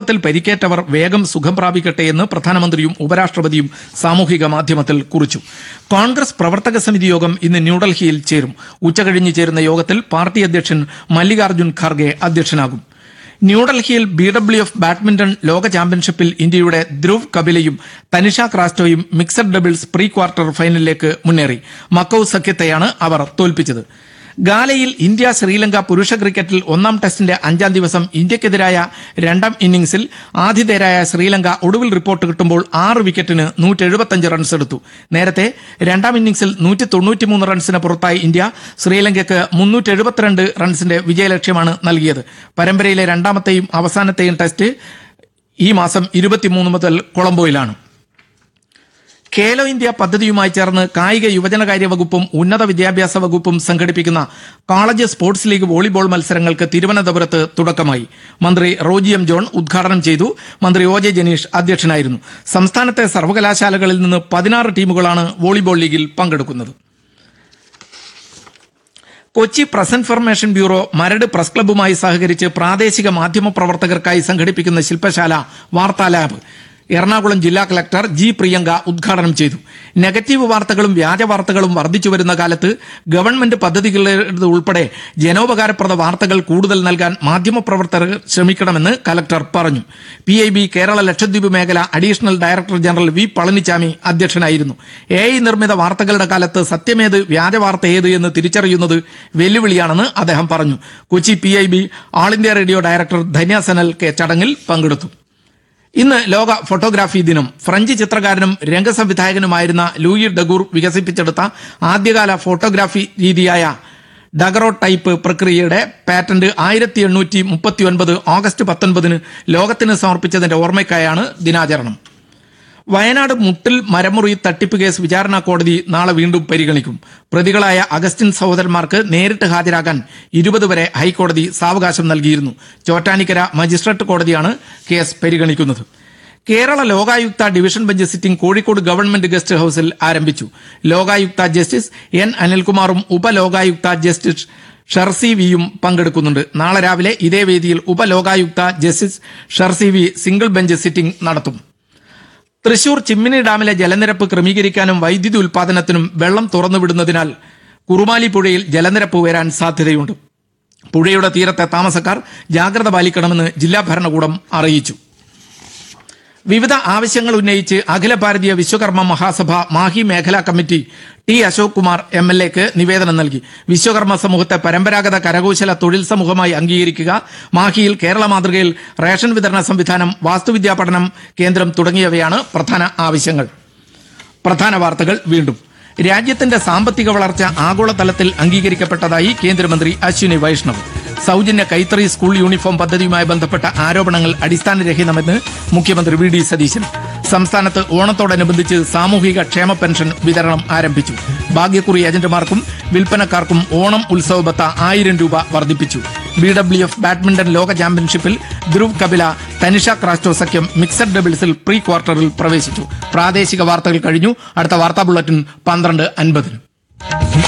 അപകടത്തിൽ പരിക്കേറ്റവർ വേഗം സുഖം പ്രാപിക്കട്ടെ എന്ന് പ്രധാനമന്ത്രിയും ഉപരാഷ്ട്രപതിയും സാമൂഹിക മാധ്യമത്തിൽ കുറിച്ചു കോൺഗ്രസ് പ്രവർത്തക സമിതി യോഗം ഇന്ന് ന്യൂഡൽഹിയിൽ ചേരും ഉച്ചകഴിഞ്ഞ് ചേരുന്ന യോഗത്തിൽ പാർട്ടി അധ്യക്ഷൻ മല്ലികാർജ്ജുൻ ഖാർഗെ അധ്യക്ഷനാകും ന്യൂഡൽഹിയിൽ ബി ഡബ്ല്യു എഫ് ബാഡ്മിന്റൺ ലോക ചാമ്പ്യൻഷിപ്പിൽ ഇന്ത്യയുടെ ധ്രുവ് കപിലയും തനിഷ ക്രാസ്റ്റോയും മിക്സഡ് ഡബിൾസ് പ്രീ ക്വാർട്ടർ ഫൈനലിലേക്ക് മുന്നേറി മക്കൌ സഖ്യത്തെയാണ് അവർ തോൽപ്പിച്ചത് ഗാലയിൽ ഇന്ത്യ ശ്രീലങ്ക പുരുഷ ക്രിക്കറ്റിൽ ഒന്നാം ടെസ്റ്റിന്റെ അഞ്ചാം ദിവസം ഇന്ത്യക്കെതിരായ രണ്ടാം ഇന്നിംഗ്സിൽ ആതിഥേയരായ ശ്രീലങ്ക ഒടുവിൽ റിപ്പോർട്ട് കിട്ടുമ്പോൾ ആറ് വിക്കറ്റിന് നൂറ്റി എഴുപത്തഞ്ച് റൺസ് എടുത്തു നേരത്തെ രണ്ടാം ഇന്നിംഗ്സിൽ നൂറ്റി തൊണ്ണൂറ്റിമൂന്ന് റൺസിന് പുറത്തായി ഇന്ത്യ ശ്രീലങ്കയ്ക്ക് മുന്നൂറ്റി എഴുപത്തിരണ്ട് റൺസിന്റെ വിജയലക്ഷ്യമാണ് നൽകിയത് പരമ്പരയിലെ രണ്ടാമത്തെയും അവസാനത്തെയും ടെസ്റ്റ് ഈ മാസം ഇരുപത്തിമൂന്ന് മുതൽ കൊളംബോയിലാണ് ഖേലോ ഇന്ത്യ പദ്ധതിയുമായി ചേർന്ന് കായിക യുവജനകാര്യ വകുപ്പും ഉന്നത വിദ്യാഭ്യാസ വകുപ്പും സംഘടിപ്പിക്കുന്ന കോളേജ് സ്പോർട്സ് ലീഗ് വോളിബോൾ മത്സരങ്ങൾക്ക് തിരുവനന്തപുരത്ത് തുടക്കമായി മന്ത്രി റോജി എം ജോൺ ഉദ്ഘാടനം ചെയ്തു മന്ത്രി ഒ ജെ ജനീഷ് അധ്യക്ഷനായിരുന്നു സംസ്ഥാനത്തെ സർവകലാശാലകളിൽ നിന്ന് പതിനാറ് ടീമുകളാണ് വോളിബോൾ ലീഗിൽ പങ്കെടുക്കുന്നത് Kochi press information bureau Maradu press ക്ലബ്ബുമായി സഹകരിച്ച് പ്രാദേശിക മാധ്യമ പ്രവർത്തകർക്കായി സംഘടിപ്പിക്കുന്ന ശില്പശാല വാർത്താ ലാബ് എറണാകുളം ജില്ലാ കളക്ടർ ജി പ്രിയങ്ക ഉദ്ഘാടനം ചെയ്തു നെഗറ്റീവ് വാർത്തകളും വ്യാജ വാർത്തകളും വർദ്ധിച്ചു വരുന്ന കാലത്ത് ഗവൺമെന്റ് പദ്ധതികളുടെ ഉൾപ്പെടെ ജനോപകാരപ്രദ വാർത്തകൾ കൂടുതൽ നൽകാൻ മാധ്യമപ്രവർത്തകർ ശ്രമിക്കണമെന്ന് കലക്ടർ പറഞ്ഞു P I B Kerala Lakshadweep മേഖല additional director general V Palanichami അധ്യക്ഷനായിരുന്നു എ ഐ നിർമ്മിത വാർത്തകളുടെ കാലത്ത് സത്യമേത് വ്യാജ വാർത്ത ഏത് എന്ന് തിരിച്ചറിയുന്നത് വെല്ലുവിളിയാണെന്ന് അദ്ദേഹം പറഞ്ഞു Kochi P I B All India Radio director Dhanya Sanal K ചടങ്ങിൽ പങ്കെടുത്തു ഇന്ന് ലോക ഫോട്ടോഗ്രാഫി ദിനം ഫ്രഞ്ച് ചിത്രകാരനും രംഗസംവിധായകനുമായിരുന്ന ലൂയി ഡഗൂർ വികസിപ്പിച്ചെടുത്ത ആദ്യകാല ഫോട്ടോഗ്രാഫി രീതിയായ ഡഗറോ ടൈപ്പ് പ്രക്രിയയുടെ പാറ്റന്റ് ആയിരത്തി എണ്ണൂറ്റി മുപ്പത്തി ഒൻപത് ഓഗസ്റ്റ് പത്തൊൻപതിന് ലോകത്തിന് സമർപ്പിച്ചതിന്റെ ഓർമ്മയ്ക്കായാണ് ദിനാചരണം വയനാട് മുട്ടിൽ മരമുറി തട്ടിപ്പ് കേസ് വിചാരണ കോടതി നാളെ വീണ്ടും പരിഗണിക്കും പ്രതികളായ അഗസ്റ്റിൻ സഹോദരന്മാർക്ക് നേരിട്ട് ഹാജരാകാൻ ഇരുപത് വരെ ഹൈക്കോടതി സാവകാശം നൽകിയിരുന്നു ചോറ്റാനിക്കര മജിസ്ട്രേറ്റ് കോടതിയാണ് കേസ് പരിഗണിക്കുന്നത് Kerala Lokayukta division bench sitting Kozhikode government guest ഹൌസിൽ ആരംഭിച്ചു ലോകായുക്ത ജസ്റ്റിസ് എൻ അനിൽകുമാറും ഉപലോകായുക്ത ജസ്റ്റിസ് ഷർസി വിയും പങ്കെടുക്കുന്നുണ്ട് നാളെ രാവിലെ ഇതേ വേദിയിൽ Upalokayukta justice Shircy V single bench sitting നടത്തും തൃശൂർ ചിമ്മിനി ഡാമിലെ ജലനിരപ്പ് ക്രമീകരിക്കാനും വൈദ്യുതി ഉൽപാദനത്തിനും വെള്ളം തുറന്നുവിടുന്നതിനാൽ കുറുമാലി പുഴയിൽ ജലനിരപ്പ് ഉയരാൻ സാധ്യതയുണ്ട് പുഴയുടെ തീരത്തെ താമസക്കാർ ജാഗ്രത പാലിക്കണമെന്ന് ജില്ലാ ഭരണകൂടം അറിയിച്ചു വിവിധ ആവശ്യങ്ങൾ ഉന്നയിച്ച് അഖില ഭാരതീയ വിശ്വകർമ്മ മഹാസഭ മാഹി മേഖലാ committee T Ashok Kumar M L എക്ക് നിവേദനം നൽകി വിശ്വകർമ്മ സമൂഹത്തെ പരമ്പരാഗത കരകൗശല തൊഴിൽ സമൂഹമായി അംഗീകരിക്കുക മാഹിയിൽ കേരള മാതൃകയിൽ റേഷൻ വിതരണ സംവിധാനം വാസ്തുവിദ്യാ പഠനം കേന്ദ്രം തുടങ്ങിയവയാണ് പ്രധാന ആവശ്യങ്ങൾ പ്രധാന വാർത്തകൾ വീണ്ടും രാജ്യത്തിന്റെ സാമ്പത്തിക വളർച്ച ആഗോളതലത്തിൽ അംഗീകരിക്കപ്പെട്ടതായി കേന്ദ്രമന്ത്രി അശ്വിനി വൈഷ്ണവ് സൗജന്യ കൈത്തറി സ്കൂൾ യൂണിഫോം പദ്ധതിയുമായി ബന്ധപ്പെട്ട ആരോപണങ്ങൾ അടിസ്ഥാനരഹിതമെന്ന് മുഖ്യമന്ത്രി വി ഡി സതീശൻ സംസ്ഥാനത്ത് ഓണത്തോടനുബന്ധിച്ച് സാമൂഹിക ക്ഷേമ പെൻഷൻ വിതരണം ആരംഭിച്ചു ഭാഗ്യക്കുറി ഏജന്റുമാർക്കും വിൽപ്പനക്കാർക്കും ഓണം ഉത്സവ ബത്ത ആയിരം രൂപ വർദ്ധിപ്പിച്ചു ബി ഡബ്ല്യു എഫ് ബാഡ്മിന്റൺ ലോക ചാമ്പ്യൻഷിപ്പിൽ ധ്രുവ് കപില തനിഷ ക്രാസ്റ്റോ സഖ്യം മിക്സഡ് ഡബിൾസിൽ പ്രീ ക്വാർട്ടറിൽ പ്രവേശിച്ചു പ്രാദേശിക വാർത്തകൾ കഴിഞ്ഞു അടുത്ത വാർത്താ ബുള്ളറ്റിൻ പന്ത്രണ്ട് അൻപതിന്